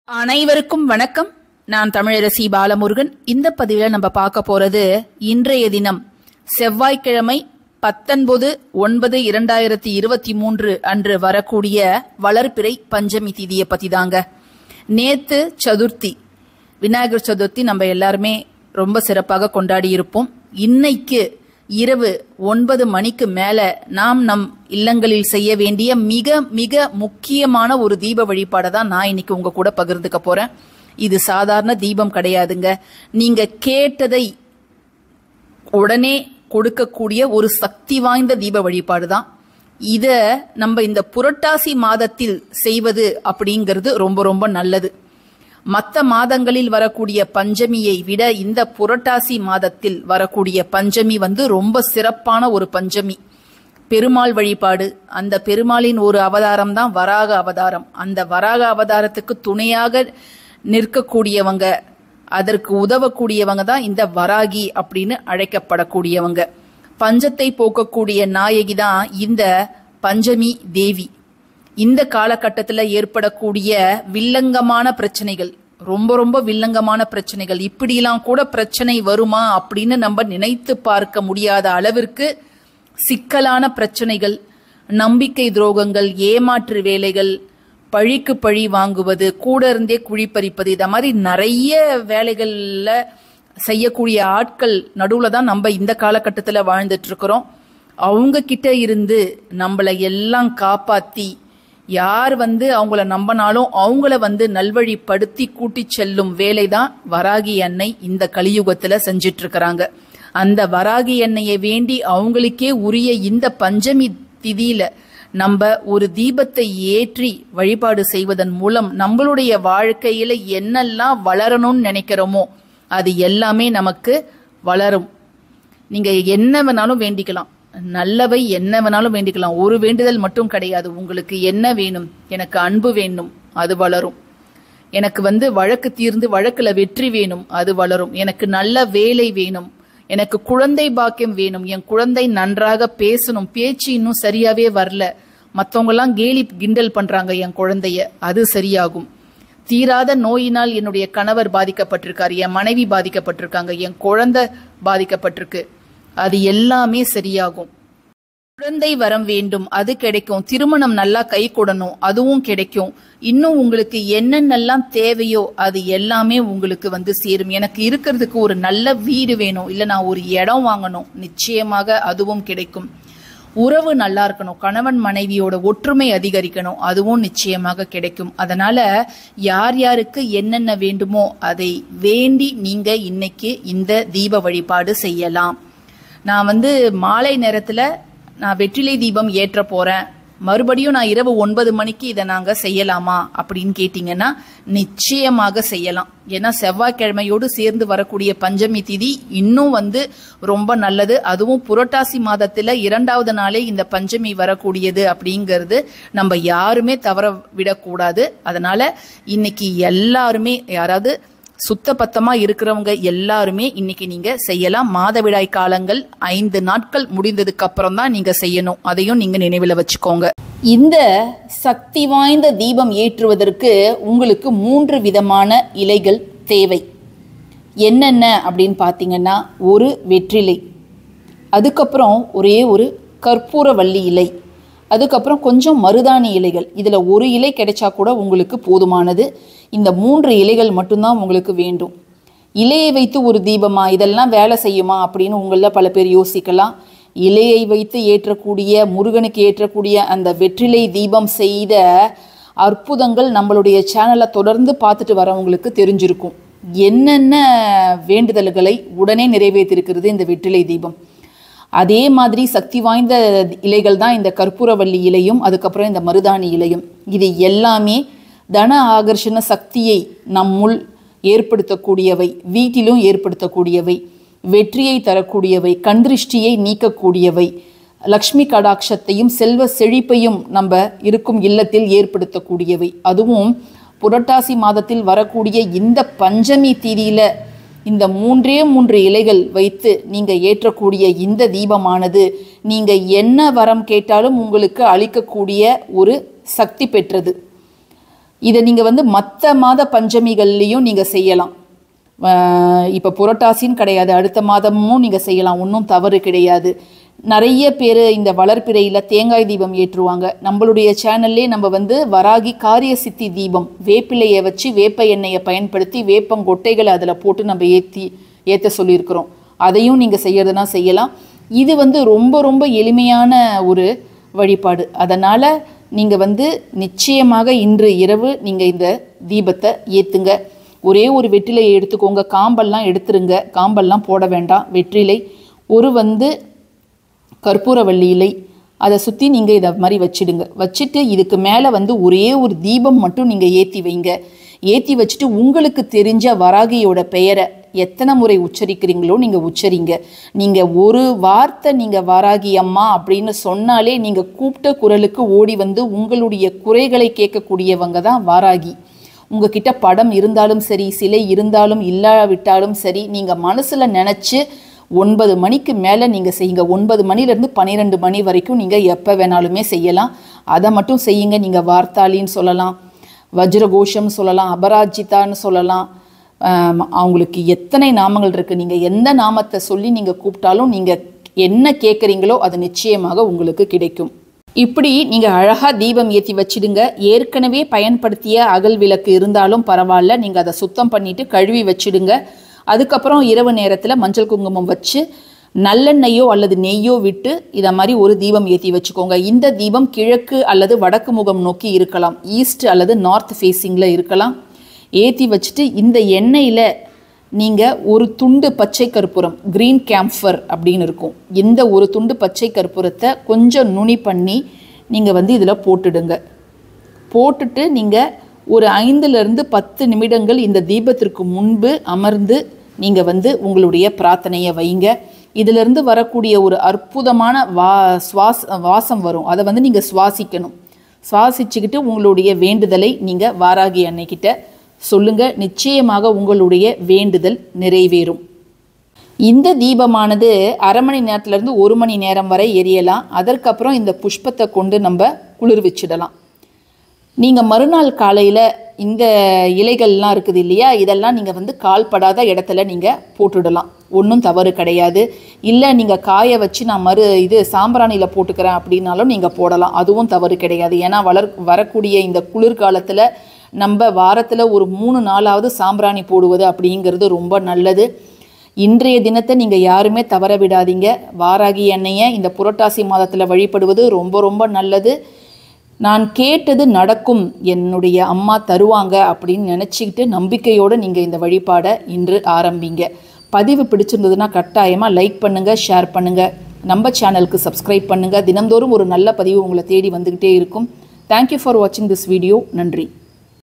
அனைவருக்கும் வணக்கம் நான் தமிழரசி பாலமுருகன் இந்த பதிவில் நம்ம பார்க்க போறது இன்றைய தினம் செவ்வாய்க்கிழமை பத்தொன்பது ஒன்பது இரண்டாயிரத்தி இருபத்தி மூன்று அன்று வரக்கூடிய வளர்பிறை பஞ்சமி திதியை பத்தி தாங்க நேத்து சதுர்த்தி விநாயகர் சதுர்த்தி நம்ம எல்லாருமே ரொம்ப சிறப்பாக கொண்டாடி இருப்போம் இன்னைக்கு இரவு ஒன்பது மணிக்கு மேல நாம் நம் இல்லங்களில் செய்ய வேண்டிய மிக மிக முக்கியமான ஒரு தீப வழிபாடை தான் நான் இன்னைக்கு உங்க கூட பகிர்ந்துக்க போறேன் இது சாதாரண தீபம் கிடையாதுங்க நீங்க கேட்டதை உடனே கொடுக்கக்கூடிய ஒரு சக்தி வாய்ந்த தீப வழிபாடு தான் இத நம்ம இந்த புரட்டாசி மாதத்தில் செய்வது அப்படிங்கிறது ரொம்ப ரொம்ப நல்லது மற்ற மாதங்களில் வரக்கூடிய பஞ்சமியை விட இந்த புரட்டாசி மாதத்தில் வரக்கூடிய பஞ்சமி வந்து ரொம்ப சிறப்பான ஒரு பஞ்சமி பெருமாள் வழிபாடு அந்த பெருமாளின் ஒரு அவதாரம் தான் வராக அவதாரம் அந்த வராக அவதாரத்துக்கு துணையாக நிற்கக்கூடியவங்க அதற்கு உதவக்கூடியவங்க தான் இந்த வராகி அப்படின்னு அழைக்கப்படக்கூடியவங்க பஞ்சத்தை போக்கக்கூடிய நாயகி தான் இந்த பஞ்சமி தேவி இந்த காலகட்டத்தில் ஏற்படக்கூடிய வில்லங்கமான பிரச்சனைகள் ரொம்ப ரொம்ப வில்லங்கமான பிரச்சனைகள் இப்படிலாம் கூட பிரச்சனை வருமா அப்படின்னு நம்ம நினைத்து பார்க்க முடியாத அளவிற்கு சிக்கலான பிரச்சனைகள் நம்பிக்கை துரோகங்கள் ஏமாற்று வேலைகள் பழிக்கு பழி வாங்குவது கூட இருந்தே குழி பறிப்பது இத மாதிரி நிறைய வேலைகள்ல செய்யக்கூடிய ஆட்கள் நடுவுல தான் நம்ம இந்த காலகட்டத்துல வாழ்ந்துட்டு இருக்கிறோம் அவங்க கிட்ட இருந்து நம்மளை எல்லாம் காப்பாத்தி யார் வந்து அவங்கள நம்பினாலும் அவங்கள வந்து நல்வழிப்படுத்தி கூட்டி செல்லும் வேலை தான் வராகி அன்னை இந்த கலியுகத்துல செஞ்சிட்டு இருக்கிறாங்க அந்த வராகி எண்ணெயை வேண்டி அவங்களுக்கே உரிய இந்த பஞ்சமி திதியில நம்ம ஒரு தீபத்தை ஏற்றி வழிபாடு செய்வதன் மூலம் நம்மளுடைய வாழ்க்கையில என்னெல்லாம் வளரணும்னு நினைக்கிறோமோ அது எல்லாமே நமக்கு வளரும் நீங்க என்ன வேணாலும் வேண்டிக்கலாம் நல்லவை என்ன வேணாலும் வேண்டிக்கலாம் ஒரு வேண்டுதல் மட்டும் கிடையாது உங்களுக்கு என்ன வேணும் எனக்கு அன்பு வேணும் அது வளரும் எனக்கு வந்து வழக்கு தீர்ந்து வழக்குல வெற்றி வேணும் அது வளரும் எனக்கு நல்ல வேலை வேணும் எனக்கு குழந்தை பாக்கியம் வேணும் என் குழந்தை நன்றாக பேசணும் பேச்சு இன்னும் சரியாவே வரல மத்தவங்க எல்லாம் கேலி கிண்டல் பண்றாங்க என் குழந்தைய அது சரியாகும் தீராத நோயினால் என்னுடைய கணவர் பாதிக்கப்பட்டிருக்காரு என் மனைவி பாதிக்கப்பட்டிருக்காங்க என் குழந்தை பாதிக்கப்பட்டிருக்கு அது எல்லாமே சரியாகும் குழந்தை வரம் வேண்டும் அது கிடைக்கும் திருமணம் நல்லா கை கூடணும் அதுவும் கிடைக்கும் இன்னும் உங்களுக்கு என்னென்னலாம் தேவையோ அது எல்லாமே உங்களுக்கு வந்து சேரும் எனக்கு இருக்கிறதுக்கு ஒரு நல்ல வீடு வேணும் இல்ல நான் ஒரு இடம் வாங்கணும் நிச்சயமாக அதுவும் கிடைக்கும் உறவு நல்லா இருக்கணும் கணவன் மனைவியோட ஒற்றுமை அதிகரிக்கணும் அதுவும் நிச்சயமாக கிடைக்கும் அதனால யார் யாருக்கு என்னென்ன வேண்டுமோ அதை வேண்டி நீங்க இன்னைக்கு இந்த தீப வழிபாடு செய்யலாம் நான் வந்து மாலை நேரத்துல நான் வெற்றிலை தீபம் ஏற்ற போறேன் மறுபடியும் நான் இரவு ஒன்பது மணிக்கு இதை நாங்க செய்யலாமா அப்படின்னு கேட்டீங்கன்னா நிச்சயமாக செய்யலாம் ஏன்னா செவ்வாய்க்கிழமையோடு சேர்ந்து வரக்கூடிய பஞ்சமி திதி இன்னும் வந்து ரொம்ப நல்லது அதுவும் புரட்டாசி மாதத்துல இரண்டாவது நாளே இந்த பஞ்சமி வரக்கூடியது அப்படிங்கிறது நம்ம யாருமே தவற விடக்கூடாது அதனால இன்னைக்கு எல்லாருமே யாராவது சுத்த பத்தமா இருக்கிறவங்க எல்லாருமே இன்னைக்கு நீங்க செய்யலாம் மாதவிடாய் காலங்கள் ஐந்து நாட்கள் முடிந்ததுக்கு அப்புறம் தான் நீங்க செய்யணும் அதையும் நீங்க நினைவில் வச்சுக்கோங்க இந்த சக்தி வாய்ந்த தீபம் ஏற்றுவதற்கு உங்களுக்கு மூன்று விதமான இலைகள் தேவை என்னென்ன அப்படின்னு பார்த்தீங்கன்னா ஒரு வெற்றிலை அதுக்கப்புறம் ஒரே ஒரு கற்பூரவள்ளி இலை அதுக்கப்புறம் கொஞ்சம் மருதாணி இலைகள் இதில் ஒரு இலை கிடைச்சா கூட உங்களுக்கு போதுமானது இந்த மூன்று இலைகள் மட்டும்தான் உங்களுக்கு வேண்டும் இலையை வைத்து ஒரு தீபமா இதெல்லாம் வேலை செய்யுமா அப்படின்னு உங்களில் பல பேர் யோசிக்கலாம் இலையை வைத்து ஏற்றக்கூடிய முருகனுக்கு ஏற்றக்கூடிய அந்த வெற்றிலை தீபம் செய்த அற்புதங்கள் நம்மளுடைய சேனலை தொடர்ந்து பார்த்துட்டு வரவங்களுக்கு தெரிஞ்சிருக்கும் என்னென்ன வேண்டுதல்களை உடனே நிறைவேற்றிருக்கிறது இந்த வெற்றிலை தீபம் அதே மாதிரி சக்தி வாய்ந்த இலைகள் தான் இந்த கற்பூரவள்ளி இலையும் அதுக்கப்புறம் இந்த மருதாணி இலையும் இது எல்லாமே தன ஆகர்ஷண சக்தியை நம்முள் ஏற்படுத்தக்கூடியவை வீட்டிலும் ஏற்படுத்தக்கூடியவை வெற்றியை தரக்கூடியவை கண்திருஷ்டியை நீக்கக்கூடியவை லக்ஷ்மி கடாட்சத்தையும் செல்வ செழிப்பையும் நம்ம இருக்கும் இல்லத்தில் ஏற்படுத்தக்கூடியவை அதுவும் புரட்டாசி மாதத்தில் வரக்கூடிய இந்த பஞ்சமி தீதியில இந்த மூன்றே மூன்று இலைகள் வைத்து நீங்க ஏற்றக்கூடிய இந்த தீபமானது நீங்க என்ன வரம் கேட்டாலும் உங்களுக்கு அளிக்கக்கூடிய ஒரு சக்தி பெற்றது இதை நீங்கள் வந்து மற்ற மாத பஞ்சமிகள்லேயும் நீங்கள் செய்யலாம் இப்போ புரட்டாசின்னு கிடையாது அடுத்த மாதமும் நீங்கள் செய்யலாம் ஒன்றும் தவறு கிடையாது நிறைய பேர் இந்த வளர்ப்பிறையில் தேங்காய் தீபம் ஏற்றுவாங்க நம்மளுடைய சேனல்லே நம்ம வந்து வராகி காரிய சித்தி தீபம் வேப்பிலையை வச்சு வேப்ப எண்ணெயை பயன்படுத்தி வேப்பங்கொட்டைகளை அதில் போட்டு நம்ம ஏற்றி ஏற்ற சொல்லியிருக்கிறோம் அதையும் நீங்கள் செய்யறதுனா செய்யலாம் இது வந்து ரொம்ப ரொம்ப எளிமையான ஒரு வழிபாடு அதனால் நீங்கள் வந்து நிச்சயமாக இன்று இரவு நீங்கள் இந்த தீபத்தை ஏற்றுங்க ஒரே ஒரு வெற்றிலையை எடுத்துக்கோங்க காம்பெல்லாம் எடுத்துருங்க காம்பெல்லாம் போட வேண்டாம் வெற்றிலை ஒரு வந்து கற்பூரவள்ளி இலை அதை சுற்றி நீங்கள் இதை மாதிரி வச்சிடுங்க வச்சுட்டு இதுக்கு மேலே வந்து ஒரே ஒரு தீபம் மட்டும் நீங்கள் ஏற்றி வைங்க ஏற்றி வச்சுட்டு உங்களுக்கு தெரிஞ்ச வராகியோட பெயரை எத்தனை முறை உச்சரிக்கிறீங்களோ நீங்கள் உச்சரிங்க நீங்கள் ஒரு வார்த்தை நீங்கள் வராகி அம்மா அப்படின்னு சொன்னாலே நீங்கள் கூப்பிட்ட குரலுக்கு ஓடி வந்து உங்களுடைய குறைகளை கேட்கக்கூடியவங்க தான் வாராகி உங்ககிட்ட படம் இருந்தாலும் சரி சிலை இருந்தாலும் இல்லாவிட்டாலும் சரி நீங்கள் மனசில் நினச்சி ஒன்பது மணிக்கு மேலே நீங்கள் செய்யுங்க ஒன்பது மணிலேருந்து பன்னிரெண்டு மணி வரைக்கும் நீங்கள் எப்போ வேணாலுமே செய்யலாம் அதை மட்டும் செய்யுங்க நீங்கள் வார்த்தாளின்னு சொல்லலாம் வஜ்ரகோஷம் சொல்லலாம் அபராஜிதான்னு சொல்லலாம் ஆம், அவங்களுக்கு எத்தனை நாமங்கள் இருக்குது நீங்கள் எந்த நாமத்தை சொல்லி நீங்கள் கூப்பிட்டாலும் நீங்கள் என்ன கேட்குறீங்களோ அது நிச்சயமாக உங்களுக்கு கிடைக்கும் இப்படி நீங்கள் அழகாக தீபம் ஏற்றி வச்சிடுங்க ஏற்கனவே பயன்படுத்திய அகல் விளக்கு இருந்தாலும் பரவாயில்ல நீங்கள் அதை சுத்தம் பண்ணிட்டு கழுவி வச்சிடுங்க அதுக்கப்புறம் இரவு நேரத்தில் மஞ்சள் குங்குமம் வச்சு நல்லெண்ணெய்யோ அல்லது நெய்யோ விட்டு இதை மாதிரி ஒரு தீபம் ஏற்றி வச்சுக்கோங்க இந்த தீபம் கிழக்கு அல்லது வடக்கு முகம் நோக்கி இருக்கலாம் ஈஸ்ட் அல்லது நார்த் ஃபேஸிங்கில் இருக்கலாம் ஏற்றி வச்சுட்டு இந்த எண்ணெயில் நீங்கள் ஒரு துண்டு பச்சை கற்பூரம் க்ரீன் கேம்ஃபர் அப்படின்னு இருக்கும் இந்த ஒரு துண்டு பச்சை கற்பூரத்தை கொஞ்சம் நுனி பண்ணி நீங்கள் வந்து இதில் போட்டுடுங்க போட்டுட்டு நீங்கள் ஒரு ஐந்துலேருந்து பத்து நிமிடங்கள் இந்த தீபத்திற்கு முன்பு அமர்ந்து நீங்கள் வந்து உங்களுடைய பிரார்த்தனையை வைங்க இதிலிருந்து வரக்கூடிய ஒரு அற்புதமான வா சுவாஸ் வாசம் வரும் அதை வந்து நீங்கள் சுவாசிக்கணும் சுவாசிச்சுக்கிட்டு உங்களுடைய வேண்டுதலை நீங்கள் வாராகி அன்னைக்கிட்ட சொல்லுங்க நிச்சயமாக உங்களுடைய வேண்டுதல் நிறைவேறும் இந்த தீபமானது அரை மணி நேரத்துலேருந்து ஒரு மணி நேரம் வரை எரியலாம் அதற்கப்புறம் இந்த புஷ்பத்தை கொண்டு நம்ம குளிர்விச்சிடலாம் நீங்கள் மறுநாள் காலையில் இந்த இலைகள்லாம் இருக்குது இல்லையா இதெல்லாம் நீங்கள் வந்து கால்படாத இடத்துல நீங்கள் போட்டுடலாம் ஒன்றும் தவறு கிடையாது இல்லை நீங்கள் காய வச்சு நான் மறு இது சாம்பிராணியில் போட்டுக்கிறேன் அப்படின்னாலும் நீங்கள் போடலாம் அதுவும் தவறு கிடையாது ஏன்னா வளர் வரக்கூடிய இந்த குளிர்காலத்தில் நம்ம வாரத்தில் ஒரு மூணு நாளாவது சாம்பிராணி போடுவது அப்படிங்கிறது ரொம்ப நல்லது இன்றைய தினத்தை நீங்கள் யாருமே தவற விடாதீங்க வாராகி எண்ணெயை இந்த புரட்டாசி மாதத்தில் வழிபடுவது ரொம்ப ரொம்ப நல்லது நான் கேட்டது நடக்கும் என்னுடைய அம்மா தருவாங்க அப்படின்னு நினச்சிக்கிட்டு நம்பிக்கையோடு நீங்கள் இந்த வழிபாடை இன்று ஆரம்பிங்க பதிவு பிடிச்சிருந்ததுன்னா கட்டாயமாக லைக் பண்ணுங்கள் ஷேர் பண்ணுங்கள் நம்ம சேனலுக்கு சப்ஸ்கிரைப் பண்ணுங்கள் தினந்தோறும் ஒரு நல்ல பதிவு உங்களை தேடி வந்துக்கிட்டே இருக்கும் தேங்க்யூ ஃபார் வாட்சிங் திஸ் வீடியோ நன்றி